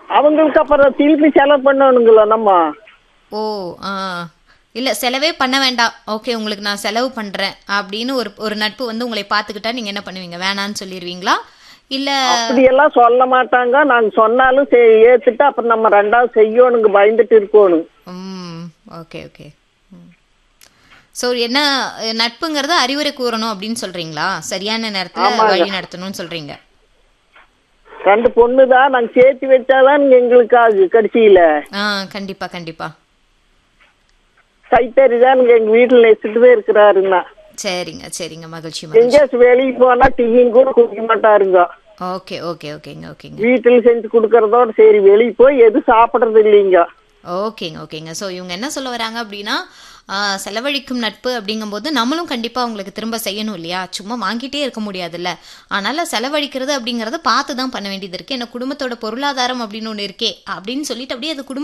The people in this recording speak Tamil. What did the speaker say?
அவங்களுக்கு அப்புறம் திருப்பி செலவு பண்ணணுங்களா நம்ம ஓ ஆ இல்ல செலவே பண்ண வேண்டாம் ஓகே உங்களுக்கு நான் செலவு பண்றேன் அப்படின்னு ஒரு ஒரு நட்பு வந்து உங்களை பார்த்துக்கிட்டா நீங்க என்ன பண்ணுவீங்க வேணான்னு சொல்லிடுவீங்களா இல்ல அப்படியெல்லாம் சொல்ல மாட்டாங்க நாங்க சொன்னாலும் சே- ஏத்துட்டு அப்புறம் நம்ம ரெண்டாவது செய்யணுங்க பயந்துட்டு இருக்கணும் ம் ஓகே ஓகே ஸோ என்ன அஹ், நட்புங்கிறது அறிவுரை கூறணும் அப்படின்னு சொல்றீங்களா சரியான நேரத்துல வழி நடத்தணும்னு சொல்றீங்க ரெண்டு பொண்ணு தான் நாங்க சேர்த்து வச்சாதான் எங்களுக்கு ஆகு கடைசியில ஆ கண்டிப்பா கண்டிப்பா கைத்தறி தான் எங்க வீட்டுல நெச்சுட்டுதான் இருக்கிறாருன்னா சரிங்க சரிங்க மகிழ்ச்சி மகிழ்ச்சி எங்கேயாச்சும் வெளியே போனா டீயும் கூட குடிக்க மாட்டாருங்க ஓகே ஓகே ஓகேங்க ஓகேங்க வீட்டுல செஞ்சு கொடுக்கறதோட சரி வெளியே போய் எதுவும் சாப்பிடுறது இல்லைங்க ஓகேங்க ஓகேங்க ஸோ இவங்க என்ன சொல்ல வராங்க அப்படின்னா ஆ, செலவழிக்கும் நட்பு அப்படிங்கும்போது நம்மளும் கண்டிப்பாக அவங்களுக்கு திரும்ப செய்யணும் இல்லையா சும்மா வாங்கிட்டே இருக்க முடியாதுல்ல அதனால செலவழிக்கிறது அப்படிங்கிறத பார்த்து தான் பண்ண வேண்டியது இருக்கு ஏன்னா குடும்பத்தோட பொருளாதாரம் அப்படின்னு ஒன்று இருக்கே அப்படின்னு சொல்லிட்டு அப்படியே அது குடும்ப